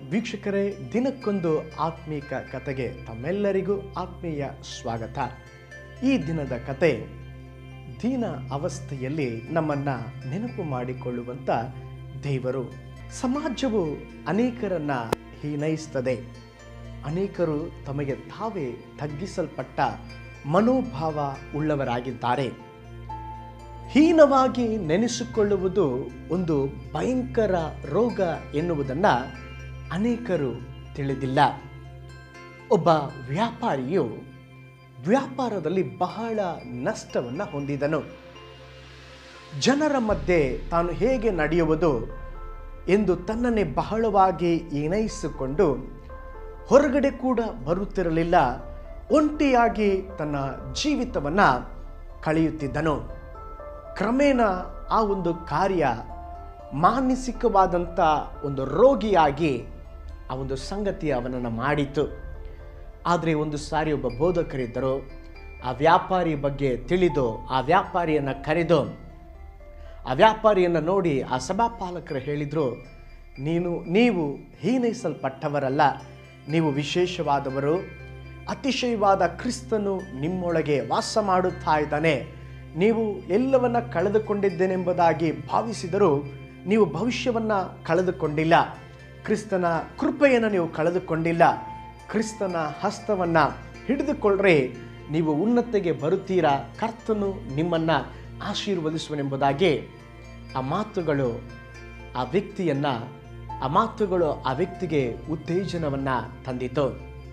ವೀಕ್ಷಕರೇ ದಿನಕ್ಕೊಂದು ಆತ್ಮೀಕ ಕತೆಗೆ ತಮ್ಮೆಲ್ಲರಿಗೂ ಆತ್ಮೀಯ ಸ್ವಾಗತ ಈ ದಿನದ ಕತೆ ದೀನ ಅವಸ್ಥೆಯಲ್ಲಿ ನಮ್ಮನ್ನ ನೆನಪು ಮಾಡಿಕೊಳ್ಳುವಂತ ದೇವರು ಸಮಾಜವು ಅನೇಕರನ್ನ ಹೀನೈಸ್ತದೆ ಅನೇಕರು ತಮಗೆ ತಾವೇ ತಗ್ಗಿಸಲ್ಪಟ್ಟ ಮನೋಭಾವ ಉಳ್ಳವರಾಗಿದ್ದಾರೆ ಹೀನವಾಗಿ ನೆನೆಸಿಕೊಳ್ಳುವುದು ಒಂದು ಭಯಂಕರ ರೋಗ ಎನ್ನುವುದನ್ನು ಅನೇಕರು ತಿಳಿದಿಲ್ಲ ಒಬ್ಬ ವ್ಯಾಪಾರಿಯು ವ್ಯಾಪಾರದಲ್ಲಿ ಬಹಳ ನಷ್ಟವನ್ನು ಹೊಂದಿದನು ಜನರ ಮಧ್ಯೆ ತಾನು ಹೇಗೆ ನಡೆಯುವುದು ಎಂದು ತನ್ನನ್ನೇ ಬಹಳವಾಗಿ ಏನೈಸಿಕೊಂಡು ಹೊರಗಡೆ ಕೂಡ ಬರುತ್ತಿರಲಿಲ್ಲ ಒಂಟಿಯಾಗಿ ತನ್ನ ಜೀವಿತವನ್ನು ಕಳೆಯುತ್ತಿದ್ದನು ಕ್ರಮೇಣ ಆ ಒಂದು ಕಾರ್ಯ ಮಾನಸಿಕವಾದಂಥ ಒಂದು ರೋಗಿಯಾಗಿ ಆ ಒಂದು ಸಂಗತಿ ಅವನನ್ನು ಮಾಡಿತು ಆದರೆ ಒಂದು ಸಾರಿ ಒಬ್ಬ ಬೋಧಕರಿದ್ದರು ಆ ವ್ಯಾಪಾರಿ ಬಗ್ಗೆ ತಿಳಿದು ಆ ವ್ಯಾಪಾರಿಯನ್ನು ಕರೆದು ಆ ವ್ಯಾಪಾರಿಯನ್ನು ನೋಡಿ ಆ ಸಭಾಪಾಲಕರು ಹೇಳಿದರು ನೀನು ನೀವು ಹೀನೈಸಲ್ಪಟ್ಟವರಲ್ಲ ನೀವು ವಿಶೇಷವಾದವರು ಅತಿಶಯವಾದ ಕ್ರಿಸ್ತನು ನಿಮ್ಮೊಳಗೆ ವಾಸ ಮಾಡುತ್ತಾ ಇದ್ದಾನೆ ನೀವು ಎಲ್ಲವನ್ನ ಕಳೆದುಕೊಂಡಿದ್ದೇನೆಂಬುದಾಗಿ ಭಾವಿಸಿದರೂ ನೀವು ಭವಿಷ್ಯವನ್ನು ಕಳೆದುಕೊಂಡಿಲ್ಲ ಕ್ರಿಸ್ತನ ಕೃಪೆಯನ್ನು ನೀವು ಕಳೆದುಕೊಂಡಿಲ್ಲ ಕ್ರಿಸ್ತನ ಹಸ್ತವನ್ನು ಹಿಡಿದುಕೊಳ್ಳ್ರೆ ನೀವು ಉನ್ನತಿಗೆ ಬರುತ್ತೀರಾ ಕರ್ತನು ನಿಮ್ಮನ್ನು ಆಶೀರ್ವದಿಸುವನೆಂಬುದಾಗಿ ಆ ಮಾತುಗಳು ಆ ವ್ಯಕ್ತಿಯನ್ನು ಆ ಮಾತುಗಳು ಆ ವ್ಯಕ್ತಿಗೆ ಉತ್ತೇಜನವನ್ನು ತಂದಿತು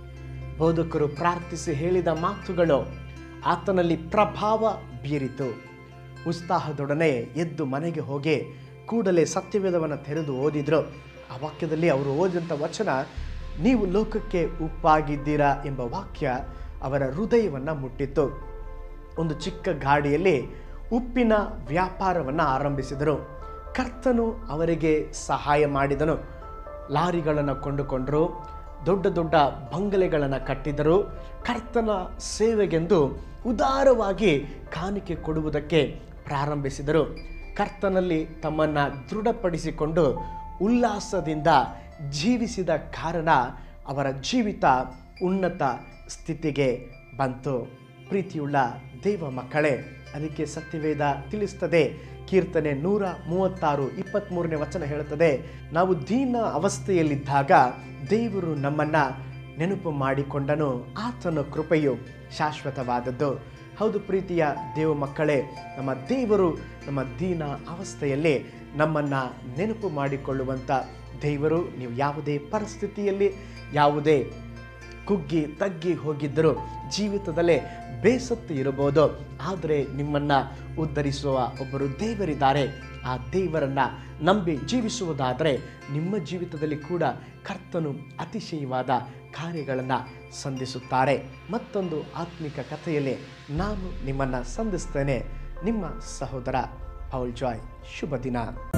ಬೋಧಕರು ಪ್ರಾರ್ಥಿಸಿ ಹೇಳಿದ ಮಾತುಗಳು ಆತನಲ್ಲಿ ಪ್ರಭಾವ ಬೀರಿತು ಉತ್ಸಾಹದೊಡನೆ ಎದ್ದು ಮನೆಗೆ ಹೋಗಿ ಕೂಡಲೇ ಸತ್ಯವೇದವನ್ನು ತೆರೆದು ಓದಿದ್ರು ಆ ವಾಕ್ಯದಲ್ಲಿ ಅವರು ಓದಿದಂಥ ವಚನ ನೀವು ಲೋಕಕ್ಕೆ ಉಪ್ಪಾಗಿದ್ದೀರಾ ಎಂಬ ವಾಕ್ಯ ಅವರ ಹೃದಯವನ್ನು ಮುಟ್ಟಿತ್ತು ಒಂದು ಚಿಕ್ಕ ಗಾಡಿಯಲ್ಲಿ ಉಪ್ಪಿನ ವ್ಯಾಪಾರವನ್ನು ಆರಂಭಿಸಿದರು ಕರ್ತನು ಅವರಿಗೆ ಸಹಾಯ ಮಾಡಿದನು ಲಾರಿಗಳನ್ನು ಕೊಂಡುಕೊಂಡರು ದೊಡ್ಡ ದೊಡ್ಡ ಬಂಗಲೆಗಳನ್ನು ಕಟ್ಟಿದರು ಕರ್ತನ ಸೇವೆಗೆಂದು ಉದಾರವಾಗಿ ಕಾಣಿಕೆ ಕೊಡುವುದಕ್ಕೆ ಪ್ರಾರಂಭಿಸಿದರು ಕರ್ತನಲ್ಲಿ ತಮ್ಮನ್ನು ದೃಢಪಡಿಸಿಕೊಂಡು ಉಲ್ಲಾಸದಿಂದ ಜೀವಿಸಿದ ಕಾರಣ ಅವರ ಜೀವಿತ ಉನ್ನತ ಸ್ಥಿತಿಗೆ ಬಂತು ಪ್ರೀತಿಯುಳ್ಳ ದೇವ ಮಕ್ಕಳೇ ಅದಕ್ಕೆ ಸತ್ಯವೇದ ತಿಳಿಸ್ತದೆ ಕೀರ್ತನೆ ನೂರ ಮೂವತ್ತಾರು ಇಪ್ಪತ್ತ್ಮೂರನೇ ವಚನ ಹೇಳುತ್ತದೆ ನಾವು ದೀನ ಅವಸ್ಥೆಯಲ್ಲಿದ್ದಾಗ ದೇವರು ನಮ್ಮನ್ನ ನೆನಪು ಮಾಡಿಕೊಂಡನು ಆತನ ಕೃಪೆಯು ಶಾಶ್ವತವಾದದ್ದು ಹೌದು ಪ್ರೀತಿಯ ದೇವ ಮಕ್ಕಳೇ ನಮ್ಮ ದೇವರು ನಮ್ಮ ದೀನ ಅವಸ್ಥೆಯಲ್ಲಿ ನಮ್ಮನ್ನು ನೆನಪು ಮಾಡಿಕೊಳ್ಳುವಂಥ ದೇವರು ನೀವು ಯಾವುದೇ ಪರಿಸ್ಥಿತಿಯಲ್ಲಿ ಯಾವುದೇ ಕುಗ್ಗಿ ತಗ್ಗಿ ಹೋಗಿದ್ದರೂ ಜೀವಿತದಲ್ಲೇ ಬೇಸತ್ತು ಇರಬಹುದು ಆದರೆ ನಿಮ್ಮನ್ನು ಉದ್ಧರಿಸುವ ಒಬ್ಬರು ದೇವರಿದ್ದಾರೆ ಆ ದೇವರನ್ನು ನಂಬಿ ಜೀವಿಸುವುದಾದರೆ ನಿಮ್ಮ ಜೀವಿತದಲ್ಲಿ ಕೂಡ ಕರ್ತನು ಅತಿಶಯವಾದ ಕಾರ್ಯಗಳನ್ನು ಸಂಧಿಸುತ್ತಾರೆ ಮತ್ತೊಂದು ಆತ್ಮಿಕ ಕಥೆಯಲ್ಲಿ ನಾನು ನಿಮ್ಮನ್ನು ಸಂಧಿಸ್ತೇನೆ ನಿಮ್ಮ ಸಹೋದರ ಪೌಲ್ ಜಾಯ್ ಶುಭ ದಿನ